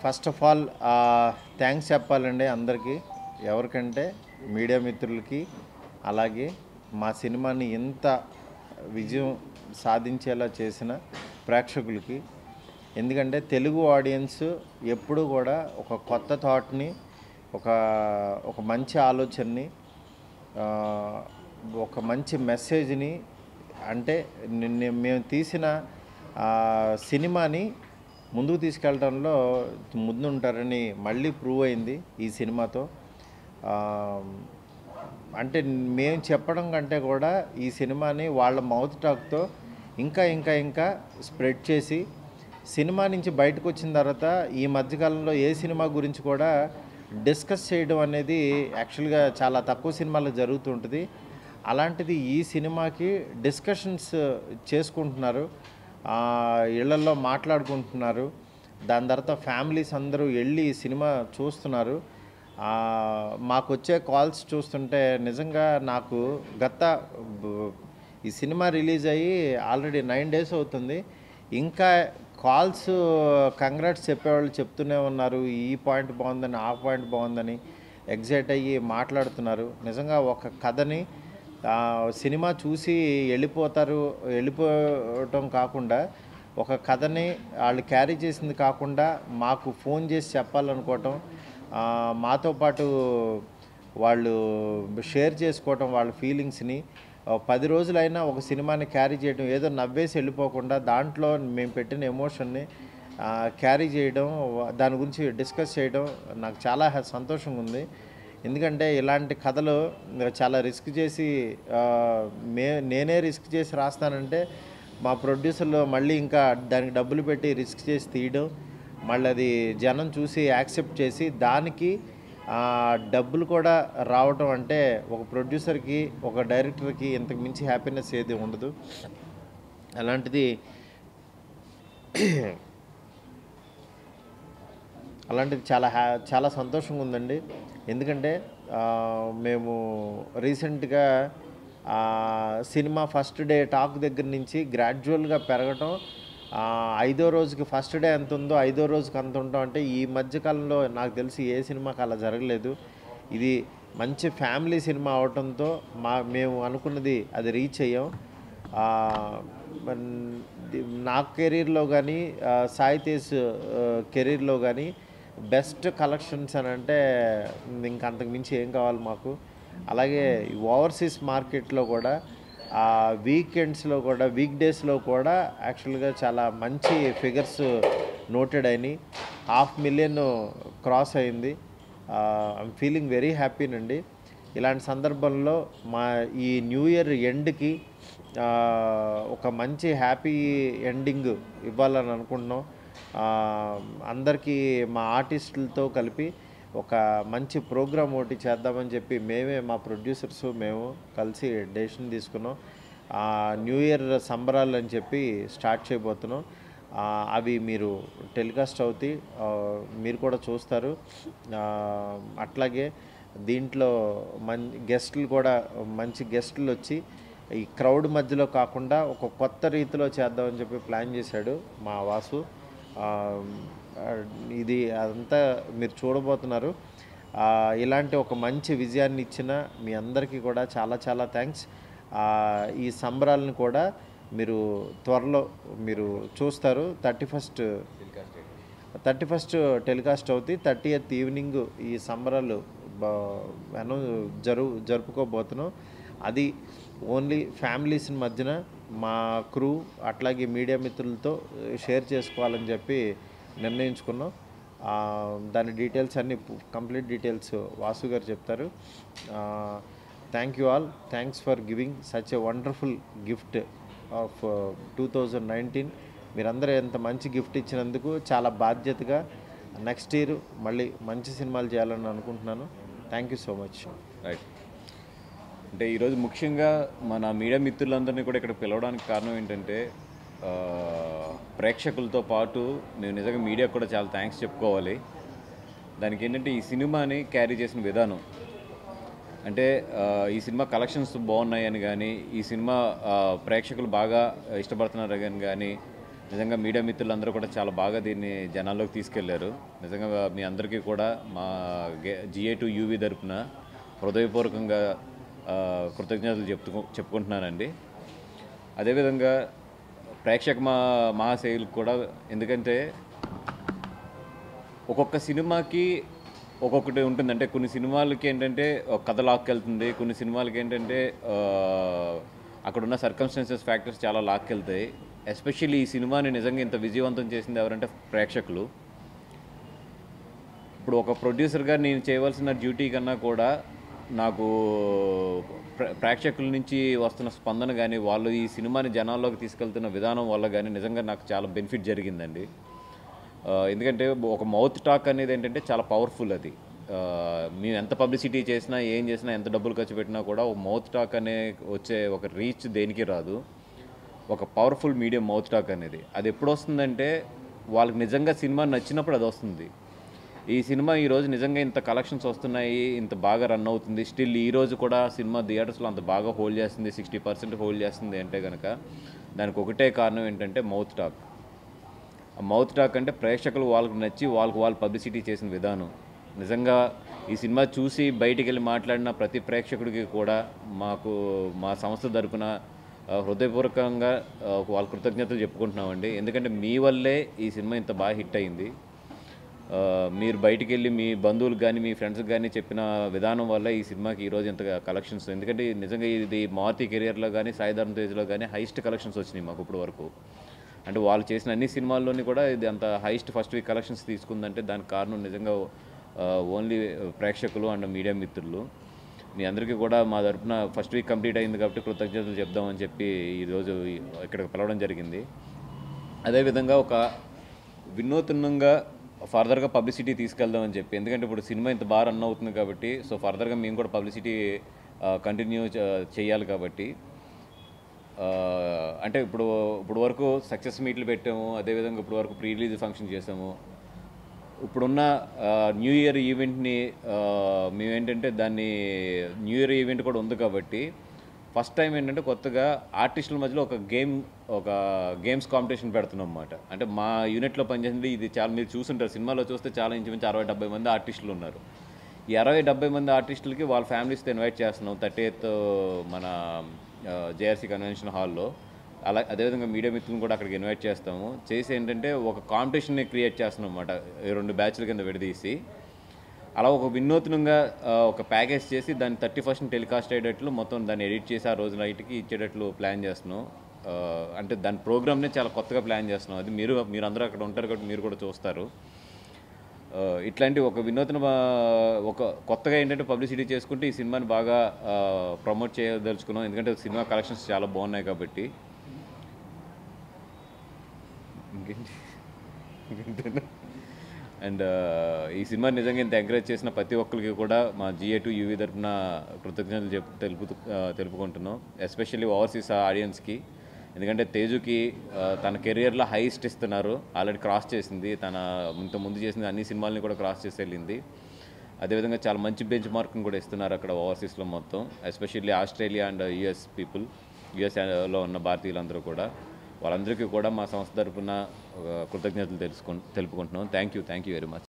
First of all thanks చెప్పాలండి అందరికీ ఎవరికంటే మీడియా మిత్రులకి అలాగే మా సినిమాని ఇంత విజయం సాధించేలా చేసిన ప్రేక్షకులకి ఎందుకంటే తెలుగు ఆడియన్స్ ఎప్పుడు కూడా ఒక కొత్త థాట్ని ఒక ఒక మంచి ఆలోచనని ఆ, ఒక మంచి మెసేజ్ని అంటే నిన్న మేము తీసిన ఆ, సినిమాని ముందుకు తీసుకెళ్ళడంలో ముందుంటారని మళ్ళీ ప్రూవ్ అయింది ఈ సినిమాతో ఆ, అంటే మేము చెప్పడం కంటే కూడా ఈ సినిమాని వాళ్ళ మౌత్ టాక్తో ఇంకా ఇంకా ఇంకా స్ప్రెడ్ చేసి సినిమా నుంచి బయటకు వచ్చిన తర్వాత ఈ మధ్యకాలంలో ఏ సినిమా గురించి కూడా డిస్కస్ చేయడం అనేది యాక్చువల్గా చాలా తక్కువ సినిమాల్లో జరుగుతుంటుంది అలాంటిది ఈ సినిమాకి డిస్కషన్స్ చేసుకుంటున్నారు ఆ, ఇళ్లల్లో మాట్లాడుకుంటున్నారు దాని తర్వాత ఫ్యామిలీస్ అందరూ వెళ్ళి ఈ సినిమా చూస్తున్నారు ఆ, మాకు వచ్చే కాల్స్ చూస్తుంటే నిజంగా నాకు గత బ- ఈ సినిమా రిలీజ్ అయ్యి ఆల్రెడీ నైన్ డేస్ అవుతుంది ఇంకా కాల్స్ కంగ్రాట్స్ చెప్పేవాళ్ళు చెప్తూనే ఉన్నారు ఈ పాయింట్ బాగుందని ఆ పాయింట్ బాగుందని ఎగ్జైట్ అయ్యి మాట్లాడుతున్నారు నిజంగా ఒక కథని ఆ, సినిమా చూసి వెళ్ళిపోతారు వెళ్ళిపోవటం కాకుండా ఒక కథని వాళ్ళు క్యారీ చేసింది కాకుండా మాకు ఫోన్ చేసి చెప్పాలనుకోవటం ఆ, మాతో పాటు వాళ్ళు షేర్ చేసుకోవటం వాళ్ళ ఫీలింగ్స్ని ఆ, పది రోజులైనా ఒక సినిమాని క్యారీ చేయడం ఏదో నవ్వేసి వెళ్ళిపోకుండా దాంట్లో మేము పెట్టిన ఎమోషన్ని క్యారీ చేయడం దాని గురించి డిస్కస్ చేయడం నాకు చాలా హ్యా- సంతోషంగా ఉంది ఎందుకంటే ఇలాంటి కథలు చాలా రిస్క్ చేసి ఆ, మే నేనే రిస్క్ చేసి రాస్తానంటే మా ప్రొడ్యూసర్లు మళ్ళీ ఇంకా దానికి డబ్బులు పెట్టి రిస్క్ చేసి తీయడం మళ్ళీ అది జనం చూసి యాక్సెప్ట్ చేసి దానికి ఆ, డబ్బులు కూడా రావటం అంటే ఒక ప్రొడ్యూసర్కి ఒక డైరెక్టర్కి ఇంతకు మించి హ్యాపీనెస్ ఏది ఉండదు అలాంటిది అలాంటిది చాలా హ్యా చాలా సంతోషంగా ఉందండి ఎందుకంటే ఆ, మేము రీసెంట్గా ఆ, సినిమా ఫస్ట్ డే టాక్ దగ్గర నుంచి గ్రాడ్యువల్గా పెరగటం ఆ, ఐదో రోజుకి ఫస్ట్ డే ఎంత ఉందో ఐదో రోజుకి అంత ఉంటాం అంటే ఈ మధ్యకాలంలో నాకు తెలిసి ఏ సినిమాకి అలా జరగలేదు ఇది మంచి ఫ్యామిలీ సినిమా అవటంతో మా మేము అనుకున్నది అది రీచ్ అయ్యాం ఆ, మన్- ది- నా కెరీర్లో కానీ సాయి తేజ్ కెరీర్లో కానీ బెస్ట్ కలెక్షన్స్ అని అంటే ఇంక అంతకు మించి ఏం కావాలి మాకు అలాగే ఓవర్సీస్ మార్కెట్లో కూడా ఆ వీకెండ్స్లో కూడా వీక్ డేస్లో కూడా యాక్చువల్గా చాలా మంచి ఫిగర్స్ నోటెడ్ అయినాయి హాఫ్ మిలియన్ క్రాస్ అయింది ఐఎమ్ ఫీలింగ్ వెరీ హ్యాపీనండి ఇలాంటి సందర్భంలో మా ఈ న్యూ ఇయర్ ఎండ్కి ఒక మంచి హ్యాపీ ఎండింగ్ ఇవ్వాలని అనుకుంటున్నాం ఆ, అందరికీ మా ఆర్టిస్టులతో కలిపి ఒక మంచి ప్రోగ్రామ్ ఒకటి చేద్దామని చెప్పి మేమే మా ప్రొడ్యూసర్స్ మేము కలిసి డెసిషన్ తీసుకున్నాం ఆ, న్యూ ఇయర్ సంబరాలు అని చెప్పి స్టార్ట్ చేయబోతున్నాం ఆ, అవి మీరు టెలికాస్ట్ అవుతాయి ఆ, మీరు కూడా చూస్తారు ఆ, అట్లాగే దీంట్లో మం గెస్టులు కూడా మంచి గెస్టులు వచ్చి ఈ క్రౌడ్ మధ్యలో కాకుండా ఒక కొత్త రీతిలో చేద్దామని చెప్పి ప్లాన్ చేశాడు మా వాసు ఆ, ఆ, ఇది అదంతా మీరు చూడబోతున్నారు ఆ, ఇలాంటి ఒక మంచి విజయాన్ని ఇచ్చిన మీ అందరికీ కూడా చాలా చాలా థ్యాంక్స్ ఈ సంబరాలను కూడా మీరు త్వరలో మీరు చూస్తారు thirty first thirty first telecast అవుతుంది థర్టీ ఎయిత్ ఈవినింగ్ ఈ సంబరాలు బ- అనౌ జరు జరుపుకోబోతున్నాం అది ఓన్లీ ఫ్యామిలీస్ మధ్యన మా క్రూ అట్లాగే మీడియా మిత్రులతో షేర్ చేసుకోవాలని చెప్పి నిర్ణయించుకున్నాం ఆ, దాని డీటెయిల్స్ అన్ని కంప్లీట్ డీటెయిల్స్ వాసు గారు చెప్తారు thank you all thanks for giving such a wonderful gift of two thousand nineteen మీరందరూ ఎంత మంచి గిఫ్ట్ ఇచ్చినందుకు చాలా బాధ్యతగా నెక్స్ట్ ఇయర్ మళ్ళీ మంచి సినిమాలు చేయాలని అనుకుంటున్నాను thank you so much right అంటే ఈరోజు ముఖ్యంగా మన మీడియా మిత్రులందరినీ కూడా ఇక్కడ పిలవడానికి కారణం ఏంటంటే ఆ, ప్రేక్షకులతో పాటు మేము నిజంగా మీడియాకు కూడా చాలా థ్యాంక్స్ చెప్పుకోవాలి దానికి ఏంటంటే ఈ సినిమాని క్యారీ చేసిన విధానం అంటే ఆ, ఈ సినిమా కలెక్షన్స్ బాగున్నాయని కానీ ఈ సినిమా ఆ, ప్రేక్షకులు బాగా ఇష్టపడుతున్నారు అని కానీ నిజంగా మీడియా మిత్రులందరూ కూడా చాలా బాగా దీన్ని జనాల్లోకి తీసుకెళ్లారు నిజంగా మీ అందరికీ కూడా మా జిఏ టు యూవీ తరపున హృదయపూర్వకంగా ఆ, కృతజ్ఞతలు చెప్తు చెప్పుకుంటున్నానండి అదేవిధంగా ప్రేక్షక మా మహాశైలకు కూడా ఎందుకంటే ఒక్కొక్క సినిమాకి ఒక్కొక్కటి ఉంటుంది అంటే కొన్ని సినిమాలకి ఏంటంటే ఒక కథ లాక్కెళ్తుంది కొన్ని సినిమాలకి ఏంటంటే ఆ, అక్కడ ఉన్న సర్కమ్స్టాన్సెస్ ఫ్యాక్టర్స్ చాలా లాక్కెళ్తాయి ఎస్పెషల్లీ ఈ సినిమాని నిజంగా ఇంత విజయవంతం చేసింది ఎవరంటే ప్రేక్షకులు ఇప్పుడు ఒక ప్రొడ్యూసర్గా నేను చేయవలసిన డ్యూటీ కన్నా కూడా నాకు ప్ర- ప్రేక్షకుల నుంచి వస్తున్న స్పందన కానీ వాళ్ళు ఈ సినిమాని జనాల్లోకి తీసుకెళ్తున్న విధానం వల్ల కానీ నిజంగా నాకు చాలా బెనిఫిట్ జరిగిందండి ఆ, ఎందుకంటే ఒక మౌత్ టాక్ అనేది ఏంటంటే చాలా పవర్ఫుల్ అది ఆ, మేము ఎంత పబ్లిసిటీ చేసినా ఏం చేసినా ఎంత డబ్బులు ఖర్చు పెట్టినా కూడా ఒక మౌత్ టాక్ అనే వచ్చే ఒక రీచ్ దేనికి రాదు ఒక పవర్ఫుల్ మీడియం మౌత్ టాక్ అనేది అది ఎప్పుడు వస్తుందంటే వాళ్ళకి నిజంగా సినిమా నచ్చినప్పుడు అది వస్తుంది ఈ సినిమా ఈరోజు నిజంగా ఇంత కలెక్షన్స్ వస్తున్నాయి ఇంత బాగా రన్ అవుతుంది స్టిల్ ఈ రోజు కూడా సినిమా థియేటర్స్లో అంత బాగా హోల్డ్ చేస్తుంది సిక్స్టీ పర్సెంట్ హోల్డ్ చేస్తుంది అంటే కనుక దానికి ఒకటే కారణం ఏంటంటే మౌత్ టాక్ ఆ మౌత్ టాక్ అంటే ప్రేక్షకులు వాళ్ళకి నచ్చి వాళ్ళకి వాళ్ళు పబ్లిసిటీ చేసిన విధానం నిజంగా ఈ సినిమా చూసి బయటికి వెళ్ళి మాట్లాడిన ప్రతి ప్రేక్షకుడికి కూడా మాకు మా సంస్థ తరపున ఆ, హృదయపూర్వకంగా ఆ, వాళ్ళ కృతజ్ఞతలు చెప్పుకుంటున్నామండి ఎందుకంటే మీ వల్లే ఈ సినిమా ఇంత బాగా హిట్ అయింది ఆ, మీరు బయటికి వెళ్ళి మీ బంధువులకు కానీ మీ ఫ్రెండ్స్కి కానీ చెప్పిన విధానం వల్ల ఈ సినిమాకి ఈరోజు ఇంత కలెక్షన్స్ ఎందుకంటే నిజంగా ఇది మారుతి కెరియర్లో కానీ సాయిధర్మ తేజ్లో కానీ హైయెస్ట్ కలెక్షన్స్ వచ్చినాయి మాకు ఇప్పుడు వరకు అంటే వాళ్ళు చేసిన అన్ని సినిమాల్లోని కూడా ఇది అంత హైయెస్ట్ ఫస్ట్ వీక్ కలెక్షన్స్ తీసుకుందంటే దానికి కారణం నిజంగా ఓన్లీ ప్రేక్షకులు అండ్ మీడియా మిత్రులు మీ అందరికీ కూడా మా తరపున ఫస్ట్ వీక్ కంప్లీట్ అయింది కాబట్టి కృతజ్ఞతలు చెప్దామని చెప్పి ఈరోజు ఇక్కడికి పిలవడం జరిగింది అదేవిధంగా ఒక వినూత్నంగా ఫర్దర్గా పబ్లిసిటీ తీసుకెళ్దామని చెప్పి ఎందుకంటే ఇప్పుడు సినిమా ఇంత బాగా రన్ అవుతుంది కాబట్టి సో ఫర్దర్గా మేము కూడా పబ్లిసిటీ కంటిన్యూ చేయాలి కాబట్టి ఆ, అంటే ఇప్పుడు ఇప్పుడు వరకు సక్సెస్ మీట్లు పెట్టాము అదేవిధంగా ఇప్పుడు వరకు ప్రీ రిలీజ్ ఫంక్షన్ చేసాము ఇప్పుడున్న ఆ, న్యూ ఇయర్ ఈవెంట్ని ఆ, మేమేంటంటే దాన్ని న్యూ ఇయర్ ఈవెంట్ కూడా ఉంది కాబట్టి ఫస్ట్ టైం ఏంటంటే కొత్తగా ఆర్టిస్టుల మధ్యలో ఒక గేమ్ ఒక గేమ్స్ కాంపిటీషన్ పెడుతున్నాం అన్నమాట అంటే మా యూనిట్లో పనిచేసింది ఇది చాలా మీరు చూసుంటారు సినిమాలో చూస్తే చాలా ఇంచుమించు అరవై డెబ్బై మంది ఆర్టిస్టులు ఉన్నారు ఈ అరవై డెబ్బై మంది ఆర్టిస్టులకి వాళ్ళ ఫ్యామిలీస్తో ఇన్వైట్ చేస్తున్నాం థర్టీ ఎయిత్ మన జేఆర్సీ కన్వెన్షన్ హాల్లో అలా అదేవిధంగా మీడియా మిత్రులను కూడా అక్కడికి ఇన్వైట్ చేస్తాము చేసి ఏంటంటే ఒక కాంపిటీషన్ని క్రియేట్ చేస్తున్నాం అనమాట రెండు బ్యాచ్ల కింద విడదీసి అలా ఒక వినూత్నంగా ఆ, ఒక ప్యాకేజ్ చేసి దాన్ని థర్టీ ఫస్ట్ టెలికాస్ట్ అయ్యేటట్లు మొత్తం దాన్ని ఎడిట్ చేసి ఆ రోజు నైట్కి ఇచ్చేటట్లు ప్లాన్ చేస్తున్నాం ఆ, అంటే దాని ప్రోగ్రామ్నే చాలా కొత్తగా ప్లాన్ చేస్తున్నాం అది మీరు మీరు అందరూ అక్కడ ఉంటారు కాబట్టి మీరు కూడా చూస్తారు ఆ, ఇట్లాంటి ఒక వినూత్న ఆ, ఒక కొత్తగా ఏంటంటే పబ్లిసిటీ చేసుకుంటే ఈ సినిమాని బాగా ప్రమోట్ చేయదలుచుకున్నాం ఎందుకంటే సినిమా కలెక్షన్స్ చాలా బాగున్నాయి కాబట్టి ఇంకేంటి ఇంకేంటేనా? అండ్ ఈ సినిమా నిజంగా ఇంత ఎంకరేజ్ చేసిన ప్రతి ఒక్కరికి కూడా మా జిఏ టు యూవీ తరఫున కృతజ్ఞతలు చెప్ తెలుపు తెలుపుకుంటున్నాం ఎస్పెషల్లీ ఓవర్సీస్ ఆడియన్స్కి ఎందుకంటే తేజుకి ఆ, తన కెరియర్లో హైయెస్ట్ ఇస్తున్నారు ఆల్రెడీ క్రాస్ చేసింది తన ఇంత ముందు చేసిన అన్ని సినిమాలని కూడా క్రాస్ చేసి వెళ్ళింది అదేవిధంగా చాలా మంచి బెంచ్ మార్కింగ్ కూడా ఇస్తున్నారు అక్కడ ఓవర్సీస్లో మొత్తం especially Australia and US people యుఎస్లో ఉన్న భారతీయులందరూ కూడా వాళ్ళందరికీ కూడా మా సంస్థ తరపున ఆ, కృతజ్ఞతలు తెలుసుకు తెలుపుకుంటున్నాం thank you thank you very much